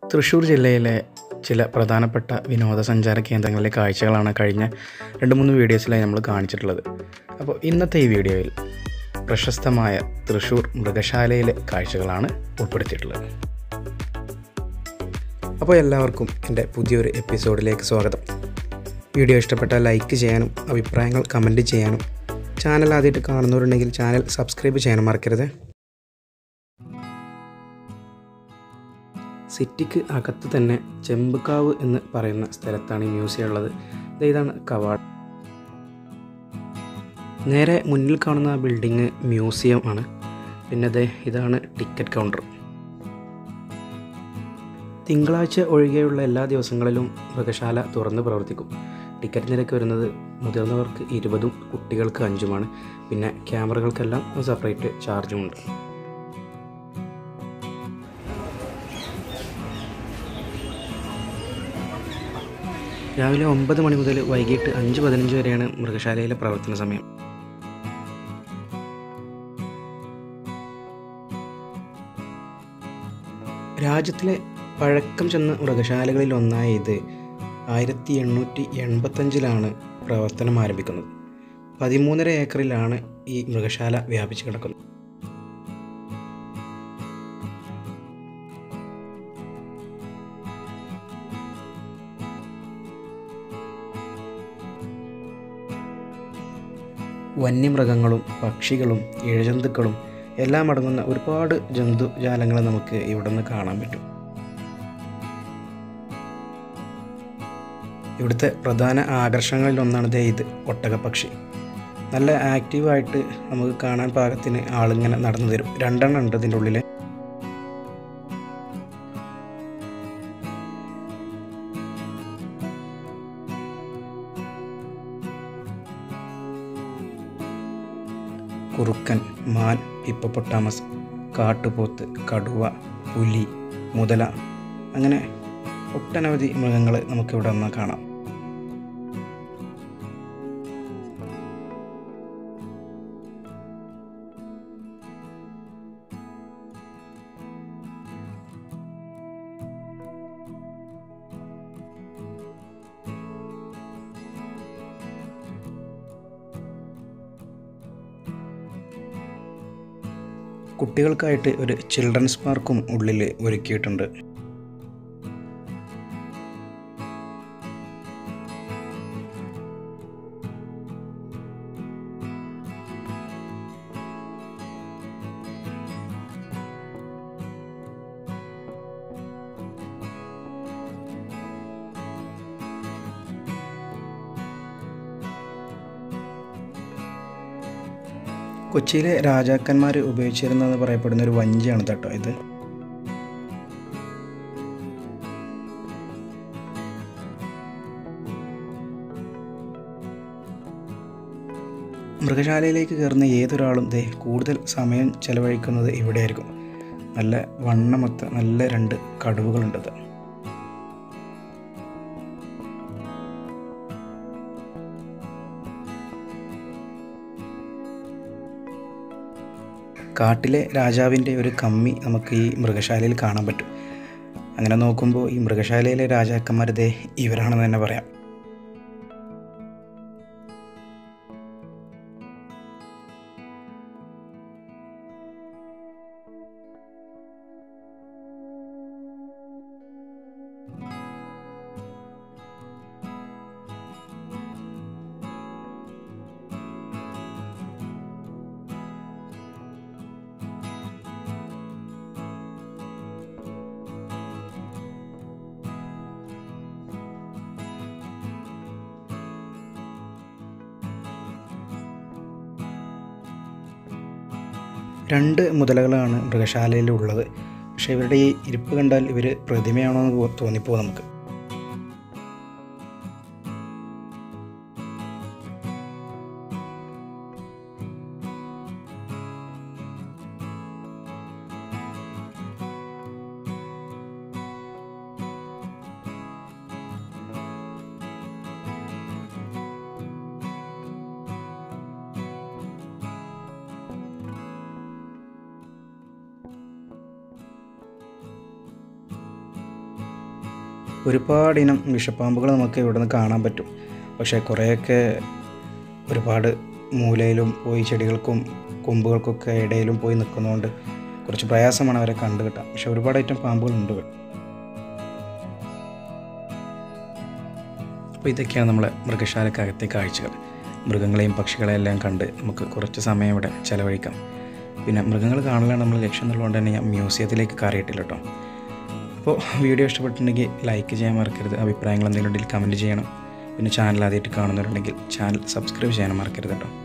തൃശ്ശൂർ ജില്ലയിലെ ചില പ്രധാനപ്പെട്ട വിനോദസഞ്ചാര കേന്ദ്രങ്ങളിലെ കാഴ്ചകളാണ് കഴിഞ്ഞ രണ്ട് മൂന്ന് വീഡിയോസിലായി നമ്മൾ കാണിച്ചിട്ടുള്ളത് അപ്പോൾ ഇന്നത്തെ ഈ വീഡിയോയിൽ പ്രശസ്തമായ തൃശ്ശൂർ മൃഗശാലയിലെ കാഴ്ചകളാണ് ഉൾപ്പെടുത്തിയിട്ടുള്ളത് അപ്പോൾ എല്ലാവർക്കും എൻ്റെ പുതിയൊരു എപ്പിസോഡിലേക്ക് സ്വാഗതം വീഡിയോ ഇഷ്ടപ്പെട്ടാൽ ലൈക്ക് ചെയ്യാനും അഭിപ്രായങ്ങൾ കമൻറ്റ് ചെയ്യാനും ചാനൽ ആദ്യമായിട്ട് കാണുന്നവരുണ്ടെങ്കിൽ ചാനൽ സബ്സ്ക്രൈബ് ചെയ്യാനും മറക്കരുത് സിറ്റിക്ക് അകത്ത് തന്നെ ചെമ്പുകാവ് എന്ന് പറയുന്ന സ്ഥലത്താണ് ഈ മ്യൂസിയം ഉള്ളത് ദേ ഇതാണ് കവാടം നേരെ മുന്നിൽ കാണുന്ന ആ ബിൽഡിങ് മ്യൂസിയം ആണ് പിന്നെ ദേ ഇതാണ് ടിക്കറ്റ് കൗണ്ടർ തിങ്കളാഴ്ച ഒഴികെയുള്ള എല്ലാ ദിവസങ്ങളിലും മൃഗശാല തുറന്ന് പ്രവർത്തിക്കും ടിക്കറ്റ് നിരക്ക് വരുന്നത് മുതിർന്നവർക്ക് ഇരുപതും കുട്ടികൾക്ക് അഞ്ചുമാണ് പിന്നെ ക്യാമറകൾക്കെല്ലാം സെപ്പറേറ്റ് ചാർജും ഉണ്ട് രാവിലെ ഒമ്പത് മണി മുതൽ വൈകിട്ട് അഞ്ച് പതിനഞ്ച് വരെയാണ് മൃഗശാലയിലെ പ്രവർത്തന സമയം രാജ്യത്തിലെ പഴക്കം ചെന്ന മൃഗശാലകളിൽ ഒന്നായ ഇത് ആയിരത്തി എണ്ണൂറ്റി എൺപത്തഞ്ചിലാണ് പ്രവർത്തനം ആരംഭിക്കുന്നത് പതിമൂന്നര ഏക്കറിലാണ് ഈ മൃഗശാല വ്യാപിച്ചു കിടക്കുന്നത് വന്യമൃഗങ്ങളും പക്ഷികളും ഇഴജന്തുക്കളും എല്ലാം അടങ്ങുന്ന ഒരുപാട് ജന്തുജാലങ്ങൾ നമുക്ക് ഇവിടെ നിന്ന് കാണാൻ പറ്റും ഇവിടുത്തെ പ്രധാന ആകർഷണങ്ങളിൽ ഒന്നാണ് ദേ ഇത് ഒട്ടകപ്പക്ഷി നല്ല ആക്റ്റീവായിട്ട് നമുക്ക് കാണാൻ പാകത്തിന് ആളിങ്ങനെ നടന്നു തരും രണ്ടെണ്ണം ഉണ്ട് ഇതിൻ്റെ ഉള്ളിൽ കുറുക്കൻ മാൻ ഹിപ്പപ്പൊട്ടാമസ് കാട്ടുപോത്ത് കടുവ പുലി മുതല അങ്ങനെ ഒട്ടനവധി മൃഗങ്ങൾ നമുക്കിവിടെ നിന്ന് കാണാം കുട്ടികൾക്കായിട്ട് ഒരു ചിൽഡ്രൻസ് പാർക്കും ഉള്ളിൽ ഒരുക്കിയിട്ടുണ്ട് കൊച്ചിയിലെ രാജാക്കന്മാർ ഉപയോഗിച്ചിരുന്നതെന്ന് പറയപ്പെടുന്ന ഒരു വഞ്ചിയാണ് കേട്ടോ ഇത് മൃഗശാലയിലേക്ക് കയറുന്ന ഏതൊരാളും ദേ കൂടുതൽ സമയം ചെലവഴിക്കുന്നത് ഇവിടെയായിരിക്കും നല്ല വണ്ണമൊത്ത നല്ല രണ്ട് കടുവകളുണ്ടത് കാട്ടിലെ രാജാവിൻ്റെ ഒരു കമ്മി നമുക്ക് ഈ മൃഗശാലയിൽ കാണാൻ പറ്റും അങ്ങനെ നോക്കുമ്പോൾ ഈ മൃഗശാലയിലെ രാജാക്കന്മാർ ദേ ഇവരാണെന്ന് തന്നെ പറയാം രണ്ട് മുതലകളാണ് മൃഗശാലയിൽ ഉള്ളത് പക്ഷേ ഇവരുടെ ഈ ഇരിപ്പ് കണ്ടാൽ ഇവർ പ്രതിമയാണോ എന്ന് തോന്നിപ്പോകും നമുക്ക് ഒരുപാട് ഇനം വിഷപ്പാമ്പുകൾ നമുക്ക് ഇവിടെ നിന്ന് കാണാൻ പറ്റും പക്ഷേ കുറേയൊക്കെ ഒരുപാട് മൂലയിലും പോയി ചെടികൾക്കും കൊമ്പുകൾക്കൊക്കെ ഇടയിലും പോയി നിൽക്കുന്നതുകൊണ്ട് കുറച്ച് പ്രയാസമാണ് അവരെ കണ്ടു കിട്ടാൻ പക്ഷേ ഒരുപാട് ഐറ്റം പാമ്പുകളുണ്ട് ഇവിടെ അപ്പോൾ ഇതൊക്കെയാണ് നമ്മളെ മൃഗശാലക്കകത്തെ കാഴ്ചകൾ മൃഗങ്ങളെയും പക്ഷികളെയും എല്ലാം കണ്ട് നമുക്ക് കുറച്ച് സമയം ഇവിടെ ചിലവഴിക്കാം പിന്നെ മൃഗങ്ങൾ കാണലാണ് നമ്മൾ ലക്ഷ്യം എന്നുള്ളതുകൊണ്ട് തന്നെ ഞാൻ മ്യൂസിയത്തിലേക്ക് കയറിയിട്ടില്ല കേട്ടോ അപ്പോൾ വീഡിയോ ഇഷ്ടപ്പെട്ടിട്ടുണ്ടെങ്കിൽ ലൈക്ക് ചെയ്യാൻ മറക്കരുത് അഭിപ്രായങ്ങൾ എന്തെങ്കിലും ഉണ്ടെങ്കിൽ കമൻറ്റ് ചെയ്യണം പിന്നെ ചാനൽ ആദ്യമായിട്ട് കാണുന്നവരുണ്ടെങ്കിൽ ചാനൽ സബ്സ്ക്രൈബ് ചെയ്യാനും മറക്കരുത് കേട്ടോ